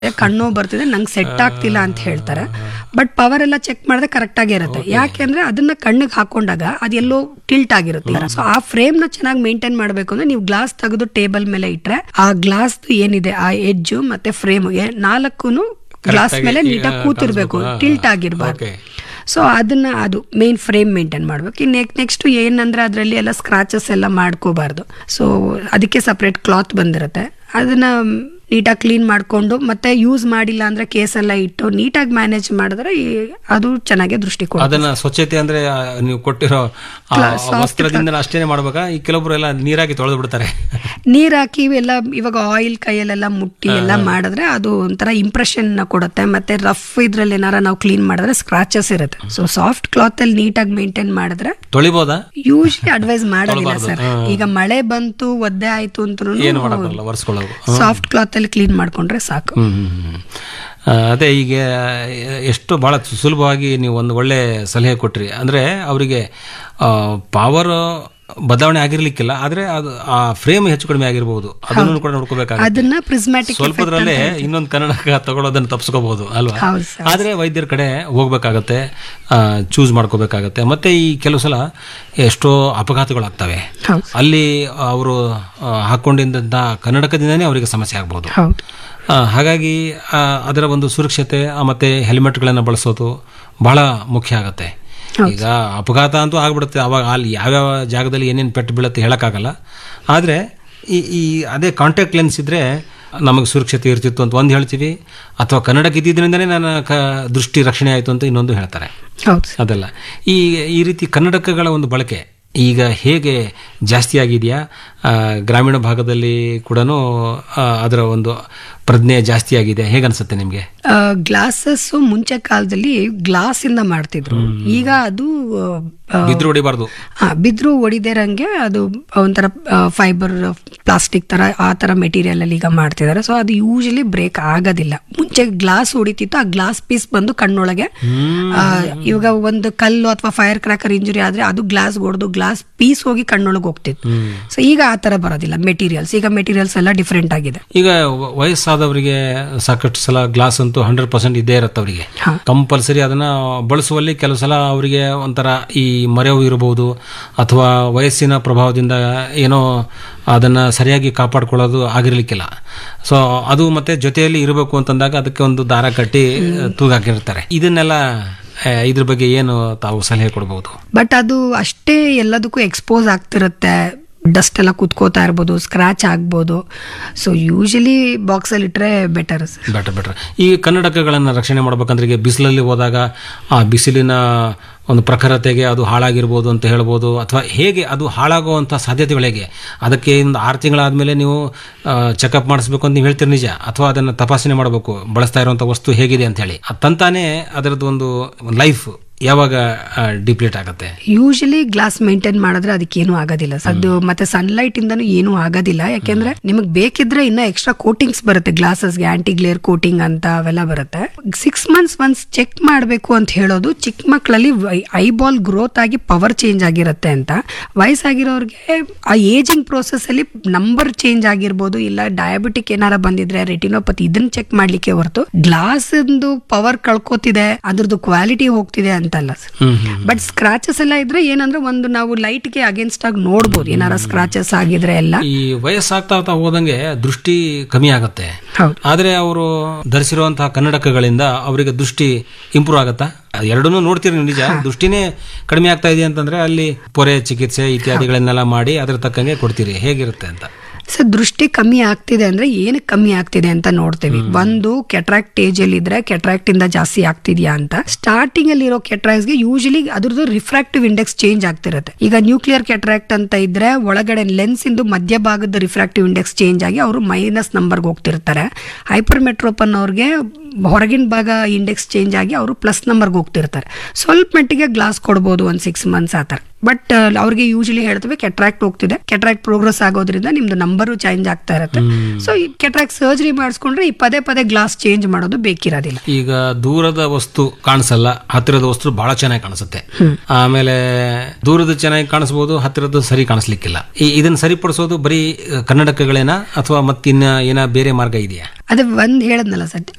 ಕಣ್ಣು ಬರ್ತಿದೆ ನಂಗೆ ಸೆಟ್ ಆಗ್ತಿಲ್ಲ ಅಂತ ಹೇಳ್ತಾರೆ ಬಟ್ ಪವರ್ ಎಲ್ಲ ಚೆಕ್ ಮಾಡಿದ್ರೆ ಕರೆಕ್ಟ್ ಆಗೇ ಇರುತ್ತೆ ಯಾಕೆಂದ್ರೆ ಅದನ್ನ ಕಣ್ಣಿಗೆ ಹಾಕೊಂಡಾಗ ಅದೆಲ್ಲೋ ಟಿಲ್ಟ್ ಆಗಿರುತ್ತೆ ಸೊ ಆ ಫ್ರೇಮ್ ನ ಚೆನ್ನಾಗಿ ಮೇಂಟೈನ್ ಮಾಡಬೇಕು ಅಂದ್ರೆ ನೀವು ಗ್ಲಾಸ್ ತೆಗೆದು ಟೇಬಲ್ ಮೇಲೆ ಇಟ್ರೆ ಆ ಗ್ಲಾಸ್ ಏನಿದೆ ಆ ಎಡ್ಜು ಮತ್ತೆ ಫ್ರೇಮ್ ನಾಲ್ಕು ಗ್ಲಾಸ್ ಆಗಿ ಮೇಲೆ ಈಗ ನೀಟಾಗಿ ಕೂತಿರ್ಬೇಕು ಕಾಣಿಸ್ಬೇಕು. ಟಿಲ್ಟ್ ಆಗಿರ್ಬಾರ್ದು Okay. ಸೊ ಅದನ್ನ ಅದು ಮೇನ್ ಫ್ರೇಮ್ ಮೇಂಟೈನ್ ಮಾಡ್ಬೇಕು ಇನ್ನು ನೆಕ್ಸ್ಟ್ ಏನಂದ್ರೆ ಅದರಲ್ಲಿ ಎಲ್ಲ ಸ್ಕ್ರಾಚಸ್ ಎಲ್ಲ ಮಾಡ್ಕೋಬಾರ್ದು ಸೊ ಅದಕ್ಕೆ ಸಪ್ರೇಟ್ ಕ್ಲಾತ್ ಬಂದಿರುತ್ತೆ ಅದನ್ನ ನೀಟಾಗಿ ಕ್ಲೀನ್ ಮಾಡಿಕೊಂಡು ಮತ್ತೆ ಯೂಸ್ ಮಾಡಿಲ್ಲ ಅಂದ್ರೆ ಕೇಸ್ ಎಲ್ಲ ಇಟ್ಟು ನೀಟಾಗಿ ಮ್ಯಾನೇಜ್ ಮಾಡಿದ್ರೆ ಈ- ಅದು ಚೆನ್ನಾಗಿ ದೃಷ್ಟಿ ಕೊಡುತ್ತೆ ಅದನ್ನ ಸ್ವಚ್ಛತೆ ಅಂದ್ರೆ ಆ, ನೀವು ಕೊಟ್ಟಿರೋ ಆ ವಸ್ತ್ರದಿಂದ ಅಷ್ಟೇನೆ ಮಾಡ್ಬೇಕಾ ಈ ಕೆಲವೊಬ್ರು ಎಲ್ಲ ನೀರಾಗಿ ತೊಳೆದು ಬಿಡ್ತಾರೆ ನೀರ್ ಹಾಕಿ ಇವೆಲ್ಲ ಇವಾಗ ಆಯಿಲ್ ಕೈಯಲ್ಲೆಲ್ಲ ಮುಟ್ಟಿ ಎಲ್ಲ ಮಾಡಿದ್ರೆ ಅದು ಒಂಥರ ಇಂಪ್ರೆಷನ್ ಕೊಡುತ್ತೆ ಮತ್ತೆ ರಫ್ ಇದ್ರಲ್ಲಿ ಏನಾರ ನಾವು ಕ್ಲೀನ್ ಮಾಡಿದ್ರೆ ಸ್ಕ್ರಾಚಸ್ ಇರುತ್ತೆ ಸೊ ಸಾಫ್ಟ್ ಕ್ಲಾತ್ ಅಲ್ಲಿ ನೀಟಾಗಿ ಮೇಂಟೈನ್ ಮಾಡಿದ್ರೆ ತೊಳಿಬೋದಾ ಯೂಶ್ವಲಿ ಅಡ್ವೈಸ್ ಮಾಡೋದಿಲ್ಲ ಸರ್ ಈಗ ಮಳೆ ಬಂತು ಒದ್ದೆ ಆಯ್ತು ಏನು ಅಂತ ಮಾಡಕ್ಕಲ್ಲ ಒರೆಸ್ಕೊಳ್ಳೋದು ಸಾಫ್ಟ್ ಕ್ಲಾತ್ ಅಲ್ಲಿ ಕ್ಲೀನ್ ಮಾಡ್ಕೊಂಡ್ರೆ ಸಾಕು ಹ್ಮ್ ಹ್ಮ್, ಹ್ಮ್. ಆ, ಅದೇ ಈಗ ಎಷ್ಟು ಬಹಳ ಸುಲಭವಾಗಿ ನೀವು ಒಂದು ಒಳ್ಳೆ ಸಲಹೆ ಕೊಟ್ರಿ ಅಂದ್ರೆ ಅವರಿಗೆ ಪವರ್ ಬದಲಾವಣೆ ಆಗಿರ್ಲಿಕ್ಕಿಲ್ಲ ಆದ್ರೆ ಅದು ಆ ಫ್ರೇಮ್ ಹೆಚ್ಚು ಕಡಿಮೆ ಆಗಿರ್ಬೋದು ಅದನ್ನು ಕೂಡ ನೋಡ್ಕೋಬೇಕಾಗುತ್ತೆ ಅದನ್ನ ಪ್ರಿಸ್ಮ್ಯಾಟಿಕ್ ಸ್ವಲ್ಪದ್ರಲ್ಲೇ ಇನ್ನೊಂದು ಕನ್ನಡಕ ತಗೊಳ್ಳೋದನ್ನ ತಪ್ಪಿಸ್ಕೋಬಹುದು ಅಲ್ವಾ ಹೌದು ಸರ್ ಆದ್ರೆ ವೈದ್ಯರ ಕಡೆ ಹೋಗ್ಬೇಕಾಗತ್ತೆ ಚೂಸ್ ಮಾಡ್ಕೋಬೇಕಾಗತ್ತೆ ಮತ್ತೆ ಈ ಕೆಲವು ಸಲ ಎಷ್ಟೋ ಅಪಘಾತಗಳಾಗ್ತವೆ ಹೌದು ಅಲ್ಲಿ ಅವರು ಹಾಕೊಂಡಿದ್ದಂಥ ಕನ್ನಡಕದಿಂದನೇ ಅವರಿಗೆ ಸಮಸ್ಯೆ ಆಗ್ಬೋದು ಹೌದು ಆ, ಹಾಗಾಗಿ ಆ, ಅದರ ಒಂದು ಸುರಕ್ಷತೆ ಆ, ಮತ್ತೆ ಹೆಲ್ಮೆಟ್ಗಳನ್ನು ಬಳಸೋದು ಬಹಳ ಮುಖ್ಯ ಆಗತ್ತೆ ಈಗ ಅಪಘಾತ ಅಂತೂ ಆಗ್ಬಿಡುತ್ತೆ ಅವಾಗ ಅಲ್ಲಿ ಯಾವ್ಯಾವ ಜಾಗದಲ್ಲಿ ಏನೇನು ಪೆಟ್ಟು ಬೀಳುತ್ತೆ ಹೇಳೋಕ್ಕಾಗಲ್ಲ ಆದರೆ ಈ ಈ ಅದೇ ಕಾಂಟ್ಯಾಕ್ಟ್ ಲೆನ್ಸ್ ಇದ್ದರೆ ನಮಗೆ ಸುರಕ್ಷತೆ ಇರ್ತಿತ್ತು ಅಂತ ಒಂದು ಹೇಳ್ತೀವಿ ಅಥವಾ ಕನ್ನಡಕ್ಕೆ ಇದ್ದಿದ್ದರಿಂದನೇ ನನ್ನ ಕ ದೃಷ್ಟಿ ರಕ್ಷಣೆ ಆಯಿತು ಅಂತ ಇನ್ನೊಂದು ಹೇಳ್ತಾರೆ ಹೌದು ಸರ್ ಅದಲ್ಲ ಈ ಈ ರೀತಿ ಕನ್ನಡಕಗಳ ಒಂದು ಬಳಕೆ ಈಗ ಹೇಗೆ ಜಾಸ್ತಿ ಆಗಿದೆಯಾ ಆ, ಗ್ರಾಮೀಣ ಭಾಗದಲ್ಲಿ ಕೂಡ ಅದರ ಒಂದು ಪ್ರಜ್ಞೆ ಜಾಸ್ತಿ ಆಗಿದೆ ಹೇಗೆ ಅನ್ಸುತ್ತೆ ನಿಮಗೆ ಗ್ಲಾಸಸ್ ಮುಂಚೆ ಕಾಲದಲ್ಲಿ ಗ್ಲಾಸ್ ಇಂದ ಮಾಡ್ತಿದ್ರು ಈಗ ಅದು ಆ, ಬಿದ್ರು ಹೊಡಿಬಾರ್ದು ಆ, ಬಿದ್ರು ಹೊಡಿದಿರಂಗೆ ಅದು ಒಂಥರ ಫೈಬರ್ ಪ್ಲಾಸ್ಟಿಕ್ ತರ ಆ ತರ ಮೆಟೀರಿಯಲ್ ಅಲ್ಲಿ ಈಗ ಮಾಡ್ತಿದ್ದಾರೆ ಸೊ ಅದು ಯೂಶಲಿ ಬ್ರೇಕ್ ಆಗೋದಿಲ್ಲ ಮುಂಚೆ ಗ್ಲಾಸ್ ಹೊಡಿತಿತ್ತು ಆ ಗ್ಲಾಸ್ ಪೀಸ್ ಬಂದು ಕಣ್ಣೊಳಗೆ ಆ, ಇವಾಗ ಒಂದು ಕಲ್ಲು ಅಥವಾ ಫೈರ್ ಕ್ರಾಕರ್ ಇಂಜುರಿ ಆದ್ರೆ ಅದು ಗ್ಲಾಸ್ ಹೊಡೆದು ಗ್ಲಾಸ್ ಪೀಸ್ ಹೋಗಿ ಕಣ್ಣೊಳಗೆ ಹೋಗ್ತಿತ್ತು ಸೊ ಈಗ ಆ ತರ ಬರೋದಿಲ್ಲ ಮೆಟೀರಿಯಲ್ಸ್ ಈಗ ಮೆಟೀರಿಯಲ್ಸ್ ಎಲ್ಲ ಡಿಫ್ರೆಂಟ್ ಆಗಿದೆ ಈಗ ವ- ವಯಸ್ಸಾದವರಿಗೆ ಸಾಕಷ್ಟು ಸಲ ಗ್ಲಾಸ್ ಅಂತೂ ಹಂಡ್ರೆಡ್ ಪರ್ಸೆಂಟ್ ಇದ್ದೇ ಇರುತ್ತೆ ಅವರಿಗೆ ಹಾ. ಕಂಪಲ್ಸರಿ ಅದನ್ನ ಬಳಸುವಲ್ಲಿ ಕೆಲವು ಸಲ ಅವರಿಗೆ ಒಂಥರ ಈ ಮರೆವು ಇರಬಹುದು ಅಥವಾ ವಯಸ್ಸಿನ ಪ್ರಭಾವದಿಂದ ಏನೋ ಅದನ್ನ ಸರಿಯಾಗಿ ಕಾಪಾಡ್ಕೊಳ್ಳೋದು ಆಗಿರ್ಲಿಕ್ಕಿಲ್ಲ ಸೊ ಅದು ಮತ್ತೆ ಜೊತೆಯಲ್ಲಿ ಇರಬೇಕು ಅಂತಂದಾಗ ಅದಕ್ಕೆ ಒಂದು ದಾರ ಕಟ್ಟಿ ತೂಗಾಕಿರ್ತಾರೆ ಇದನ್ನೆಲ್ಲ ಆ, ಇದ್ರ ಬಗ್ಗೆ ಏನು ತಾವು ಸಲಹೆ ಕೊಡಬಹುದು ಬಟ್ ಅದು ಅಷ್ಟೇ ಎಲ್ಲದಕ್ಕೂ ಎಕ್ಸ್ಪೋಸ್ ಆಗ್ತಿರುತ್ತೆ ಡಸ್ಟ್ ಎಲ್ಲ ಕುತ್ಕೋತಾ ಇರ್ಬೋದು ಸ್ಕ್ರಾಚ್ ಆಗ್ಬೋದು ಸೊ ಯೂಶಲಿ ಬಾಕ್ಸಲ್ಲಿ ಇಟ್ಟರೆ ಬೆಟರ್ ಸರ್ ಬೆಟರ್ ಬೆಟರ್ ಈ ಕನ್ನಡಕಗಳನ್ನು ರಕ್ಷಣೆ ಮಾಡ್ಬೇಕಂದ್ರೆ ಈಗ ಬಿಸಿಲಲ್ಲಿ ಹೋದಾಗ ಆ ಬಿಸಿಲಿನ ಒಂದು ಪ್ರಖರತೆಗೆ ಅದು ಹಾಳಾಗಿರ್ಬೋದು ಅಂತ ಹೇಳ್ಬೋದು ಅಥವಾ ಹೇಗೆ ಅದು ಹಾಳಾಗುವಂಥ ಸಾಧ್ಯತೆಗಳು ಹೇಗೆ ಅದಕ್ಕೆ ಒಂದು ಆರು ತಿಂಗಳಾದಮೇಲೆ ನೀವು ಚೆಕಪ್ ಮಾಡಿಸ್ಬೇಕು ಅಂತ ನೀವು ಹೇಳ್ತೀರಿ ನಿಜ ಅಥವಾ ಅದನ್ನು ತಪಾಸಣೆ ಮಾಡಬೇಕು ಬಳಸ್ತಾ ಇರುವಂಥ ವಸ್ತು ಹೇಗಿದೆ ಅಂತ ಹೇಳಿ ಅದು ತಂತಾನೇ ಅದರದ್ದು ಒಂದು ಲೈಫ್ ಯಾವಾಗ ಡಿಪ್ಲೀಟ್ ಆಗುತ್ತೆ ಯೂಶಲಿ ಗ್ಲಾಸ್ ಮೇಂಟೈನ್ ಮಾಡಿದ್ರೆ ಅದಕ್ಕೇನು ಆಗೋದಿಲ್ಲ ಸರ್. ಅದು ಮತ್ತೆ ಸನ್ಲೈಟ್ ಇಂದನೂ ಏನೂ ಆಗೋದಿಲ್ಲ ಯಾಕೆಂದ್ರೆ ನಿಮಗೆ ಬೇಕಿದ್ರೆ ಇನ್ನ ಎಕ್ಸ್ಟ್ರಾ ಕೋಟಿಂಗ್ಸ್ ಬರುತ್ತೆ ಗ್ಲಾಸಸ್ಗೆ ಆಂಟಿ ಗ್ಲೇರ್ ಕೋಟಿಂಗ್ ಅಂತ ಅವೆಲ್ಲ ಬರುತ್ತೆ ಸಿಕ್ಸ್ ಮಂತ್ಸ್ ಒನ್ಸ್ ಚೆಕ್ ಮಾಡಬೇಕು ಅಂತ ಹೇಳೋದು ಚಿಕ್ಕ ಮಕ್ಕಳಲ್ಲಿ ಐಬಾಲ್ ಗ್ರೋತ್ ಆಗಿ ಪವರ್ ಚೇಂಜ್ ಆಗಿರುತ್ತೆ ಅಂತ ವಯಸ್ಸಾಗಿರೋರಿಗೆ ಆ ಏಜಿಂಗ್ ಪ್ರೋಸೆಸ್ ಅಲ್ಲಿ ನಂಬರ್ ಚೇಂಜ್ ಆಗಿರ್ಬೋದು ಇಲ್ಲ ಡಯಾಬಿಟಿಕ್ ಏನಾರ ಬಂದಿದ್ರೆ ರೆಟಿನೋಪತಿ ಇದನ್ನ ಚೆಕ್ ಮಾಡ್ಲಿಕ್ಕೆ ಹೊರತು ಗ್ಲಾಸ್ ಪವರ್ ಕಳ್ಕೊತಿದೆ ಅದ್ರದ್ದು ಕ್ವಾಲಿಟಿ ಹೋಗ್ತಿದೆ ಅಂತಲ್ಲ sir hmm hmm but scratches ಎಲ್ಲ ಇದ್ರೆ ಏನಂದ್ರೆ ಒಂದು ನಾವು ಲೈಟ್ಗೆ ಅಗೇನ್ಸ್ಟ್ ಆಗಿ ನೋಡ್ಬೋದು ಏನಾರ ಸ್ಕ್ರಾಚಸ್ ಆಗಿದ್ರೆ ಎಲ್ಲ ಈ ವಯಸ್ಸಾಗ್ತಾ ಆಗ್ತಾ ಹೋದಂಗೆ ದೃಷ್ಟಿ ಕಮ್ಮಿ ಆಗುತ್ತೆ ಹೌದು ಆದ್ರೆ ಅವರು ಧರಿಸಿರುವಂತಹ ಕನ್ನಡಕಗಳಿಂದ ಅವರಿಗೆ ದೃಷ್ಟಿ ಇಂಪ್ರೂವ್ ಆಗತ್ತಾ ಎರಡನ್ನೂ ನೋಡ್ತೀರಿ ನೀವು ನಿಜ ದೃಷ್ಟಿನೇ ಕಡಿಮೆ ಆಗ್ತಾ ಇದೆ ಅಂತಂದ್ರೆ ಅಲ್ಲಿ ಪೊರೆ ಚಿಕಿತ್ಸೆ ಇತ್ಯಾದಿಗಳನ್ನೆಲ್ಲ ಮಾಡಿ ಅದ್ರ ತಕ್ಕಂಗೆ ಕೊಡ್ತೀರಿ ಹೇಗಿರುತ್ತೆ ಅಂತ ಸೊ ದೃಷ್ಟಿ ಕಮ್ಮಿ ಆಗ್ತಿದೆ ಅಂದ್ರೆ ಏನಕ್ಕೆ ಕಮ್ಮಿ ಆಗ್ತಿದೆ ಅಂತ ನೋಡ್ತೀವಿ ಒಂದು ಕೆಟ್ರಾಕ್ಟ್ ಏಜ್ ಅಲ್ಲಿ ಇದ್ರೆ ಕೆಟ್ರಾಕ್ಟ್ ಇಂದ ಜಾಸ್ತಿ ಆಗ್ತಿದ್ಯಾ ಅಂತ ಸ್ಟಾರ್ಟಿಂಗ್ ಅಲ್ಲಿ ಇರೋ ಕೆಟ್ರಾಕ್ಸ್ ಗೆ ಯೂಶಲಿ ಅದ್ರದ್ದು ರಿಫ್ರಾಕ್ಟಿವ್ ಇಂಡೆಕ್ಸ್ ಚೇಂಜ್ ಆಗ್ತಿರುತ್ತೆ ಈಗ ನ್ಯೂಕ್ಲಿಯರ್ ಕೆಟ್ರಾಕ್ಟ್ ಅಂತ ಇದ್ರೆ ಒಳಗಡೆ ಲೆನ್ಸ್ ಇಂದು ಮಧ್ಯಭಾಗದ ರಿಫ್ರಾಕ್ಟಿವ್ ಇಂಡೆಕ್ಸ್ ಚೇಂಜ್ ಆಗಿ ಅವರು ಮೈನಸ್ ನಂಬರ್ಗೆ ಹೋಗ್ತಿರ್ತಾರೆ ಹೈಪರ್ ಮೆಟ್ರೋಪನ್ ಅವ್ರಿಗೆ ಹೊರಗಿನ ಭಾಗ ಇಂಡೆಕ್ಸ್ ಚೇಂಜ್ ಆಗಿ ಅವರು ಪ್ಲಸ್ ನಂಬರ್ಗೆ ಹೋಗ್ತಿರ್ತಾರೆ ಸ್ವಲ್ಪ ಮಟ್ಟಿಗೆ ಗ್ಲಾಸ್ ಕೊಡ್ಬೋದು ಒಂದು ಸಿಕ್ಸ್ ಮಂತ್ಸ್ ಆ ಥರ ಬಟ್ ಅವ್ರಿಗೆ ಯೂಶಲಿ ಹೇಳ್ತೇವೆ ಕೆಟ್ರಾಕ್ಟ್ ಹೋಗ್ತಿದೆ ಕೆಟ್ರಾಕ್ಟ್ ಪ್ರೋಗ್ರೆಸ್ ಆಗೋದ್ರಿಂದ ನಿಮ್ದು ನಂಬರು ಚೇಂಜ್ ಆಗ್ತಾ ಇರುತ್ತೆ ಸೊ ಈ ಕೆಟ್ರಾಕ್ಟ್ ಸರ್ಜರಿ ಮಾಡಿಸ್ಕೊಂಡ್ರೆ ಈ ಪದೇ ಪದೇ ಗ್ಲಾಸ್ ಚೇಂಜ್ ಮಾಡೋದು ಬೇಕಿರೋದಿಲ್ಲ ಈಗ ದೂರದ ವಸ್ತು ಕಾಣಿಸಲ್ಲ ಹತ್ತಿರದ ವಸ್ತು ಬಹಳ ಚೆನ್ನಾಗಿ ಕಾಣಿಸುತ್ತೆ ಆಮೇಲೆ ದೂರದ ಚೆನ್ನಾಗಿ ಕಾಣಿಸ್ಬೋದು ಹತ್ತಿರದ ಸರಿ ಕಾಣಿಸ್ಲಿಕ್ಕಿಲ್ಲ ಈ- ಇದನ್ನ ಸರಿಪಡಿಸೋದು ಬರೀ ಕನ್ನಡಕಗಳೇನಾ ಅಥವಾ ಮತ್ತಿನ್ನ ಏನ ಬೇರೆ ಮಾರ್ಗ ಇದೆಯಾ ಅದೇ ಒಂದ್ ಹೇಳದ್ನಲ್ಲ ಸರ್